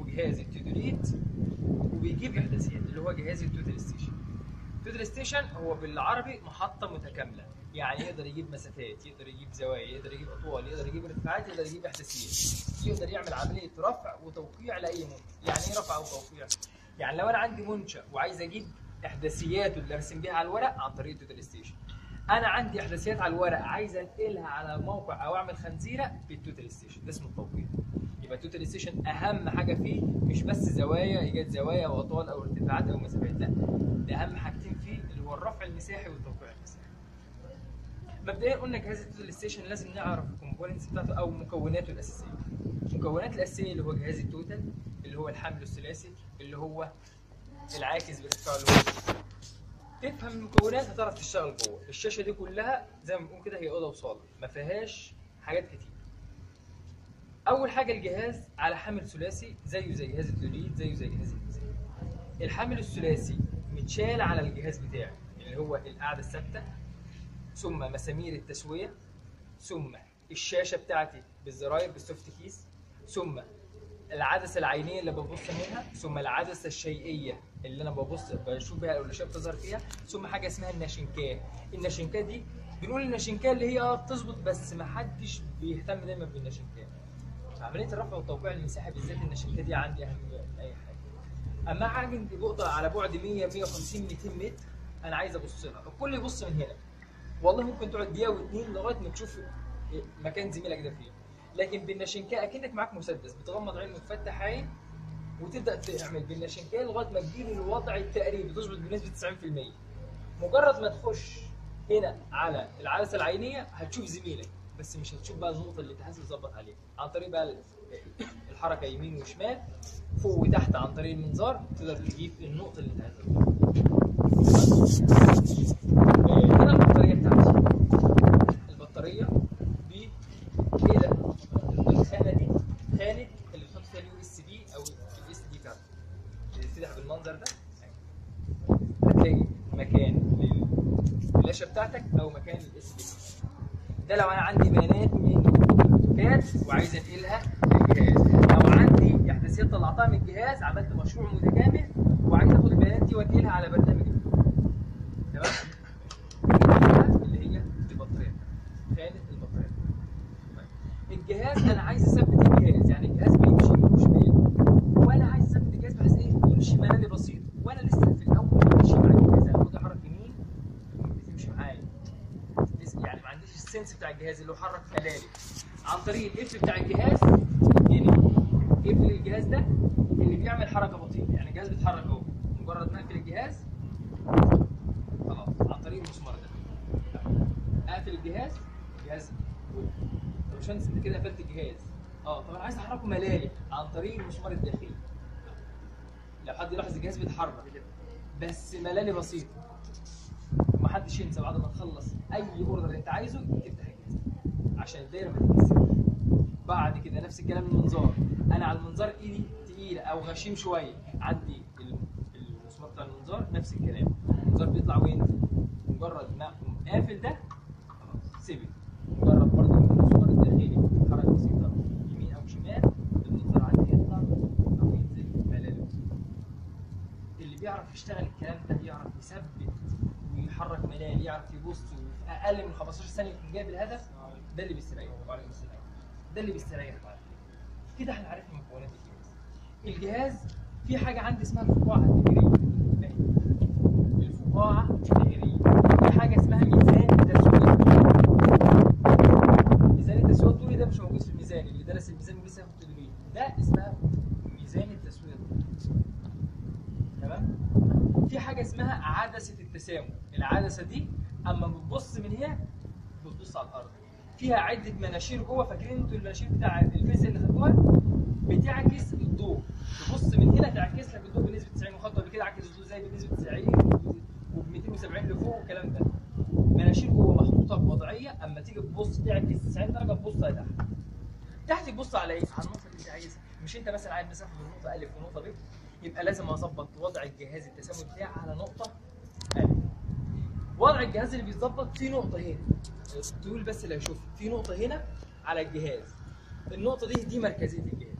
جهاز التودوليت وبيجيب احداثيات اللي هو جهاز التوتال ستيشن التوتال ستيشن هو بالعربي محطه متكامله يعني يقدر يجيب مسافات يقدر يجيب زوايا يقدر يجيب اطوال يقدر يجيب ارتفاعات يقدر يجيب احداثيات يقدر يعمل عمليه رفع وتوقيع لاي منشا يعني ايه رفع وتوقيع يعني لو انا عندي منشا وعايز اجيب احداثياته اللي ارسم بيها على الورق عن طريق التوتال ستيشن انا عندي احداثيات على الورق عايز انقلها على موقع او اعمل خنزيره بالتوتال ستيشن ده اسمه التوقيع يبقى التوتال ستيشن اهم حاجه فيه مش بس زوايا ايجاد زوايا واطوال او ارتفاعات او مسافات لا ده اهم حاجتين فيه اللي هو الرفع المساحي والتوقيع المساحي مبدئيا قلنا جهاز التوتال ستيشن لازم نعرف الكومبوننتس بتاعته او مكوناته الاساسيه المكونات الاساسيه اللي هو جهاز التوتال اللي هو الحمل الثلاثي اللي هو العاكس بارتفاع الوزن تفهم المكونات هتعرف تشتغل جوه الشاشه دي كلها زي ما بنقول كده هي اوضه وصاله ما فيهاش حاجات كتير اول حاجه الجهاز على حامل ثلاثي زيه زي جهاز التوليد زيه زي جهاز الميزان الحامل الثلاثي متشال على الجهاز بتاعي اللي هو القاعده الثابته ثم مسامير التسويه ثم الشاشه بتاعتي بالزراير بالسوفت كيس ثم العدسه العينيه اللي ببص منها ثم العدسه الشيئيه اللي انا ببص بشوف بيها او الاشياء بتظهر فيها ثم حاجه اسمها الناشنكاه الناشنكاه دي بنقول الناشنكاه اللي هي اه بتظبط بس ما حدش بيهتم دايما بالناشنكاه عمليه الرفع والتوقيع المساحي بالذات الناشنكاه دي عندي اهم من اي حاجه اما عندي نقطه على بعد 100 150 200 متر انا عايز ابص لها الكل يبص من هنا والله ممكن تقعد دقيقه واثنين لغايه ما تشوف مكان زميلك ده فين لكن بالناشنكاه اكنك معاك مسدس بتغمض عين وتفتح عين وتبدا تعمل بالناشنكاه لغايه ما تجيب الوضع التقريبي تظبط بنسبه 90% مجرد ما تخش هنا على العدسه العينيه هتشوف زميلك بس مش هتشوف بقى النقطه اللي انت عايز تظبط عليها عن طريق بقى الحركه يمين وشمال فوق وتحت عن طريق المنظار تقدر تجيب النقطه اللي انت عايز تظبطها هنا البطاريه بتاعتي البطاريه ب ايه ده الخانه دي خانه اللي بتحط فيها اليو اس بي او الاس دي كارد بتفتح بالمنظر ده هتلاقي مكان للفلاشه بتاعتك او مكان للاس دي ده لو انا عندي بيانات من كات وعايز انقلها للجهاز لو عندي احداثيات طلعتها من الجهاز عملت مشروع متكامل وعايز اخد البيانات دي وانقلها على برنامج تمام اللي هي البطاريه خانه البطاريه الجهاز انا عايز اثبت الجهاز يعني الجهاز بيمشي يمين وشمال وانا عايز اثبت الجهاز بحيث ايه يمشي ملالي بسيط وانا لسه في الاول ماشي مع الجهاز انا المفروض احرك يمين بتمشي معايا يعني ما عنديش السنس بتاع الجهاز اللي هو حرك ملالي عن طريق القفل بتاع الجهاز يعني قفل الجهاز ده اللي بيعمل حركه بطيئه يعني الجهاز بيتحرك اهو مجرد ما اقفل الجهاز خلاص عن طريق المسمار ده اقفل الجهاز الجهاز طب مش انت كده قفلت الجهاز اه طب انا عايز احركه ملالي عن طريق المسمار الداخلي لو حد يلاحظ الجهاز بيتحرك بس ملالي بسيط محدش ينسى بعد ما تخلص اي اوردر انت عايزه تفتح الجهاز عشان الدايره ما تتكسرش بعد كده نفس الكلام المنظار انا على المنظار ايدي تقيله او غشيم شويه عندي المسمار بتاع المنظار نفس الكلام المنظار بيطلع وينزل مجرد ما اقوم قافل ده خلاص سيبت مجرد برضه المسمار الداخلي حركه بسيطه يمين او شمال المنظار عندي يطلع او ينزل ملالي اللي بيعرف يشتغل الكلام ده يعرف يثبت ويحرك ملال يعرف يبص في اقل من 15 ثانيه يكون جايب الهدف ده اللي بيستريح وعليكم السلام ده اللي بيستريح بعد كده احنا عرفنا مكونات الجهاز الجهاز في حاجه عندي اسمها الفقاعه الدائريه الفقاعه الدائريه في حاجه اسمها ميزان التسويه ميزان التسويه الطولي ده مش موجود في الميزان اللي درس الميزان ولسه ياخد تدريب ده اسمها ميزان التسويه الطولي تمام في حاجه اسمها عدسه التسامح العدسه دي اما بتبص من هنا بتبص على الارض فيها عده مناشير جوه فاكرين انتوا المناشير بتاع الفيزياء اللي خدوها بتعكس الضوء تبص من هنا تعكس لك الضوء بنسبه 90 وخطوه قبل كده عكس الضوء زي بنسبه 90 وب 270 لفوق والكلام ده مناشير جوه محطوطه بوضعيه اما تيجي تبص تعكس 90 درجه تبص لتحت تحت تبص على ايه؟ على النقطه اللي انت عايزها مش انت مثلا عايز مسافه من نقطه الف ونقطه ب يبقى لازم اظبط وضع الجهاز التسامح بتاعي على نقطه الف وضع الجهاز اللي بيتظبط في نقطه هنا الطول بس اللي هيشوفها في نقطه هنا على الجهاز النقطه دي دي مركزيه الجهاز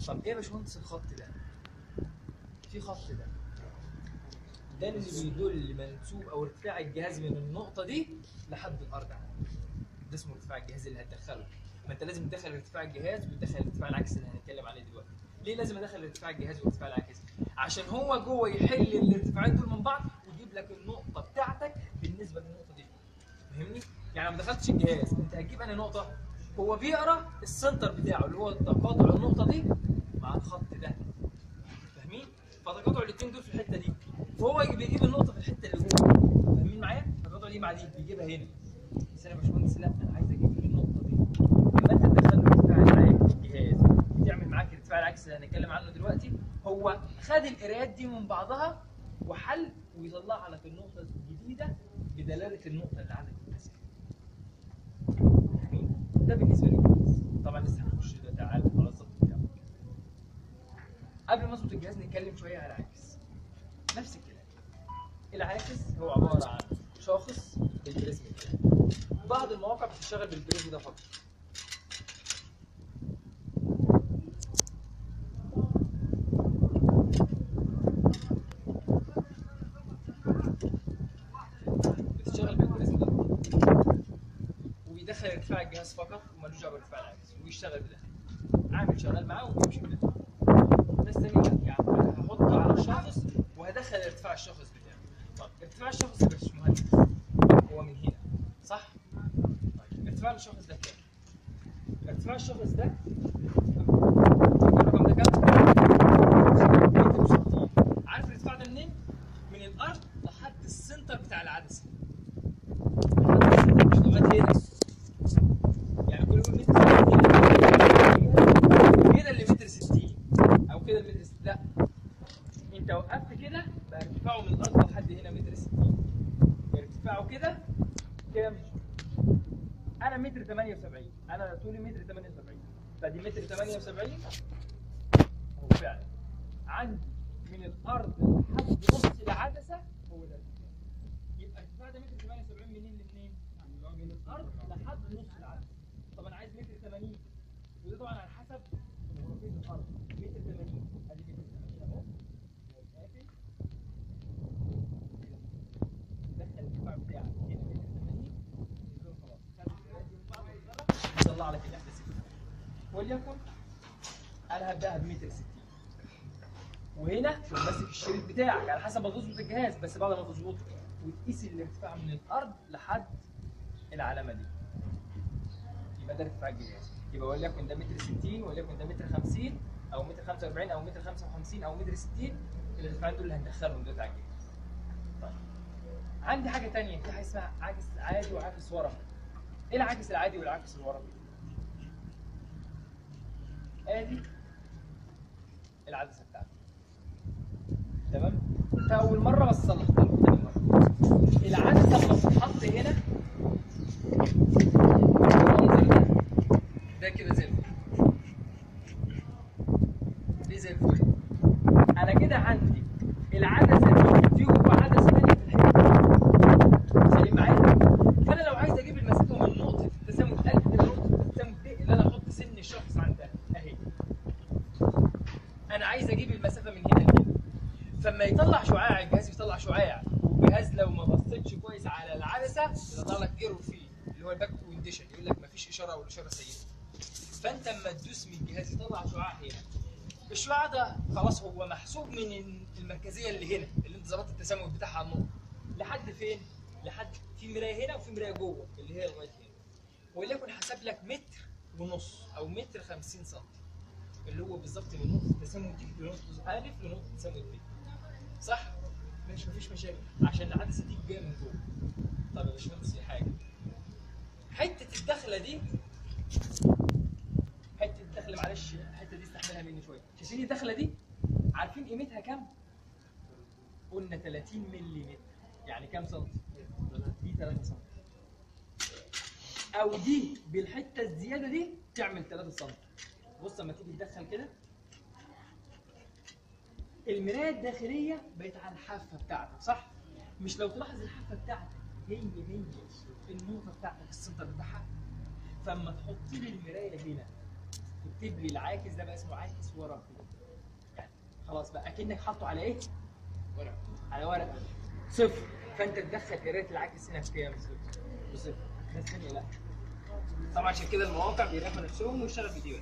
طب ايه يا باشمهندس الخط ده؟ في خط ده ده اللي بيدل منسوب او ارتفاع الجهاز من النقطه دي لحد الارض ده اسمه ارتفاع الجهاز اللي هتدخله ما انت لازم تدخل ارتفاع الجهاز وتدخل الارتفاع العكسي اللي هنتكلم عليه دلوقتي ليه لازم ادخل ارتفاع الجهاز والارتفاع العكسي عشان هو جوه يحل الارتفاعين دول من بعض ويجيب لك النقطه بتاعتك بالنسبه للنقطه دي فاهمني يعني ما دخلتش الجهاز انت هتجيب انهي نقطه هو بيقرا السنتر بتاعه اللي هو تقاطع النقطه دي مع الخط ده فاهمين فتقاطع الاثنين دول في الحته دي فهو بيجيب النقطه في الحته اللي جوه فاهمين معايا التقاطع دي مع دي بيجيبها هنا بس انا يا باشمهندس لا انا عايز اجيب النقطه دي لما انت تدخل الارتفاع العكسي الجهاز بتعمل معاك الارتفاع العكسي اللي هنتكلم عنه دلوقتي هو خد القرايات دي من بعضها وحل ويطلع لك النقطه الجديده بدلاله النقطه اللي عندك في المسافه فاهمين؟ ده بالنسبه للجهاز طبعا لسه هنخش ده تعالى على الظبط بتاعه قبل ما اظبط الجهاز نتكلم شويه على العاكس نفس الكلام العاكس هو عباره عن شاخص بالبريزم بتاعه بعض المواقع بتشتغل بالبريزم ده فقط بتشتغل بالبريزم ده فقط وبيدخل ارتفاع الجهاز فقط ومالوش دعوه بارتفاع العكس وبيشتغل بده عامل شغال معاه وبيمشي بده ناس تانية لا يعني أنا هحط على الشخص وهدخل ارتفاع الشخص بتاعه طب ارتفاع الشخص يا باشمهندس هو من هنا صح؟ طيب ارتفاع الشخص ده كام؟ ارتفاع الشخص ده الرقم ده كام؟ 160. عارف الارتفاع ده منين؟ من الارض لحد السنتر بتاع العدسه لحد السنتر مش لغايه هنا يعني كل يوم متر كده اللي متر 60 او كده المتر 60 لا انت وقفت كده بقى ارتفاعه من الارض لحد هنا متر 60 ارتفاعه كده كام؟ انا متر 78 انا طولي متر 78 فدي متر 78 هو فعلا عندي من الارض لحد نص العدسه هو ده الارتفاع يبقى ارتفاع ده متر 78 منين لمنين؟ من الارض لحد نص العدسه طب انا عايز متر 80 وده طبعا على حسب جغرافيه الارض متر 80 ادي متر 80 اهو قافل دخل الارتفاع بتاعك هنا متر 80 يبقى خلاص خد القراءات دي من بعض واتغرق، يطلع لك الاحداث بتاعك وليكن انا هبداها بمتر 60 وهنا تقوم ماسك الشريط بتاعك على حسب ما تظبط الجهاز بس بعد ما تظبطه وتقيس الارتفاع من الارض لحد العلامه دي يبقى ده ارتفاع الجهاز يبقى وليكن ده متر 60 وليكن ده متر 50 او متر 45 او متر 55 او متر 60 الارتفاعات دول اللي هندخلهم دلوقتي على الجهاز طيب عندي حاجه ثانيه في حاجه اسمها عاكس عادي وعاكس ورقي ايه العاكس العادي والعاكس الورقي ادي العدسه بتاعتي تمام ده اول مره بس صلحتها لكم تاني مره العدسه لما بتتحط هنا المنظر ده ده كده زي الفل دي زي الفل انا كده عندي العدسه دي في جوه عدسه ثانيه في الحته سليم معايا فانا لو عايز اجيب المسافه من نقطه التسامح الف لنقطه التسامح ب اللي انا احط سن الشخص عندها اهي انا عايز اجيب المسافه من هنا لهنا فلما يطلع شعاع الجهاز يطلع شعاع والجهاز لو ما بصيتش كويس على العدسه يطلع لك ايرور فيه اللي هو الباك كونديشن يقول لك ما فيش اشاره او الاشاره سيئه فانت اما تدوس من الجهاز يطلع شعاع هنا الشعاع ده خلاص هو محسوب من المركزيه اللي هنا اللي انت ظبطت التسامح بتاعها على النقطه لحد فين؟ لحد في مرايه هنا وفي مرايه جوه اللي هي لغايه هنا وليكن حسب لك متر ونص او متر 50 سم اللي هو بالظبط من نقطه التسامح دي لنقطه الف لنقطه التسامح ب صح؟ ماشي مفيش مشاكل عشان العدسه دي جايه من جوه طب يا باشمهندس في حاجه حته الدخله دي حته الدخله معلش الحته دي استحملها مني شويه شايفين الدخله دي عارفين قيمتها كام؟ قلنا 30 ملم يعني كام سم؟ دي 3 سم او دي بالحته الزياده دي تعمل 3 سم بص لما تيجي تدخل كده المرايه الداخليه بقت على الحافه بتاعتك صح؟ مش لو تلاحظ الحافه بتاعتك هي هي النقطه بتاعتك السنتر بتاعها فاما تحط لي المرايه هنا تكتب لي العاكس ده بقى اسمه عاكس ورقي يعني خلاص بقى اكنك حاطه على ايه؟ ورق على ورقه صفر فانت تدخل قرايه العاكس هنا بكام؟ صفر بصفر الناس الثانيه لا طبعا عشان كده المواقع بيريحوا نفسهم ويشتغل فيديو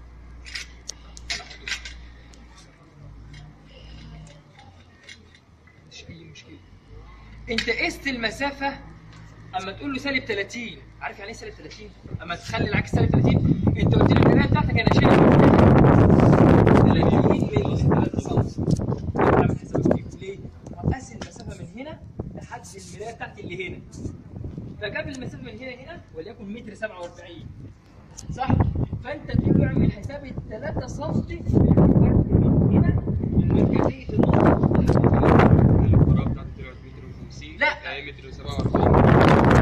مش اي مشكله انت قست المسافه اما تقول له سالب 30 عارف يعني ايه سالب 30 اما تخلي العكس سالب 30 انت قلت له القرايه بتاعتك انا شايف 30 من 3 سم اعمل حسابك فيه ليه؟ هقاس المسافه من هنا لحد المرايه بتاعتي اللي هنا فجاب المسافه من هنا هنا وليكن متر 47 صح؟ فانت تقول له اعمل حساب ال 3 سم من هنا من مركزيه النقطه الفراغ بتاعته طلعت متر و50 لا. هي متر و47